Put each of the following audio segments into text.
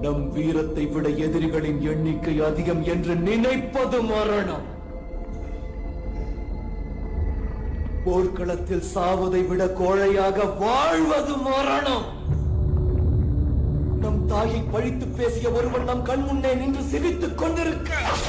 நம் வீரத்தை விட எதிரிகளின் எண்ணிக்கை அதிகம் என்று நினைப்பது மரணம் போர்க்களத்தில் சாவதை விட கோழையாக வாழ்வது மரணம் நம் தாயை பழித்து பேசிய ஒருவன் நம் கண் முன்னே நின்று சிரித்துக் கொண்டிருக்க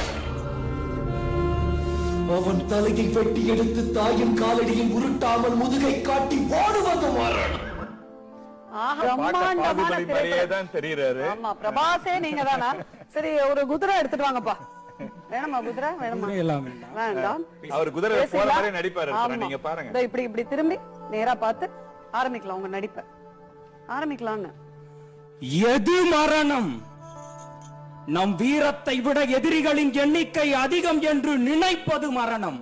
அவன் தலையை வெட்டி எடுத்து தாயின் காலடியில் உருட்டாமல் முதுகை காட்டி ஓடுவது மரணம் ஆஹா, பார்க்க பிரம்மாண்டமான பாகுபலி மாதிரியே திரைப்படம். தான் தெரியுறாரு ஆமா பிரபாஸே நீங்க தானா சரி ஒரு குதிரை எடுத்துட்டு வாங்கப்பா வேணுமா குதிரை வேணுமா எல்லாம் வேண்டாம் வேண்டாம் அவர் குதிரை போற பேசிடலாம். மாதிரி நடிப்பாரு ஆமா. நீங்க பாருங்க இதோ இப்படி இப்படி திரும்பி நேரா பார்த்து ஆரம்பிக்கலாம் உங்க நடிப்பை ஆரம்பிக்கலாம்னு எது மரணம் நம் வீரத்தை விட எதிரிகளின் எண்ணிக்கை அதிகம் என்று நினைப்பது மரணம்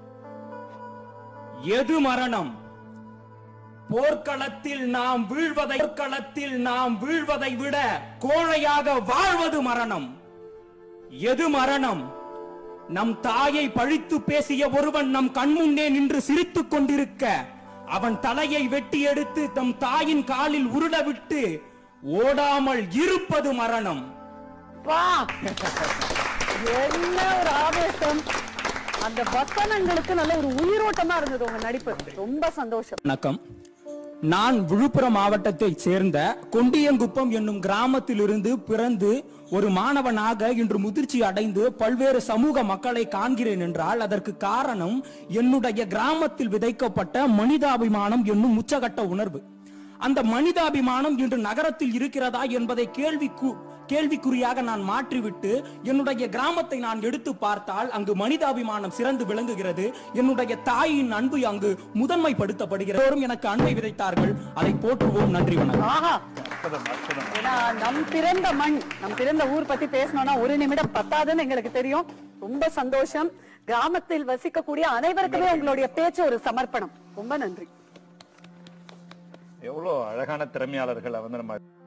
எது மரணம் போர்க்களத்தில் நாம் வீழ்வதை போர்க்களத்தில் நாம் வீழ்வதை விட கோழையாக வாழ்வது மரணம் எது மரணம் நம் தாயை பழித்து பேசிய ஒருவன் நம் கண்முன்னே நின்று சிரித்துக் கொண்டிருக்க அவன் தலையை வெட்டி எடுத்து தம் தாயின் காலில் உருள விட்டு ஓடாமல் இருப்பது மரணம் வா என்ன ஒரு ஆவேசம் அந்த வசனங்களுக்கு நல்ல ஒரு உயிரோட்டமா இருந்தது உங்க நடிப்பு ரொம்ப சந்தோஷம் வணக்கம் நான் விழுப்புரம் மாவட்டத்தைச் சேர்ந்த கொண்டியங்குப்பம் என்னும் கிராமத்திலிருந்து பிறந்து ஒரு மாணவனாக இன்று முதிர்ச்சி அடைந்து பல்வேறு சமூக மக்களை காண்கிறேன் என்றால் அதற்கு காரணம் என்னுடைய கிராமத்தில் விதைக்கப்பட்ட மனிதாபிமானம் என்னும் உச்சகட்ட உணர்வு அந்த மனிதாபிமானம் இன்று நகரத்தில் இருக்கிறதா என்பதை கேள்விக்கு கேள்விக்குறியாக நான் மாற்றிவிட்டு என்னுடைய கிராமத்தை நான் எடுத்து பார்த்தால் அங்கு மனிதாபிமானம் சிறந்து விளங்குகிறது என்னுடைய தாயின் அன்பு அங்கு முதன்மைப்படுத்தப்படுகிறது எல்லோரும் எனக்கு அன்பை விதைத்தார்கள் அதை போற்றுவோம் நன்றி வணக்கம் ஆஹா அற்புதம் அற்புதம் ஏன்னா நம் பிறந்த மண் நம் பிறந்த ஊர் பத்தி பேசணும்னா ஒரு நிமிடம் பத்தாதுன்னு எங்களுக்கு தெரியும் ரொம்ப சந்தோஷம் கிராமத்தில் வசிக்கக்கூடிய அனைவருக்குமே உங்களுடைய பேச்சு ஒரு சமர்ப்பணம் ரொம்ப நன்றி எவ்வளவு அழகான திறமையாளர்கள் வந்து நம்ம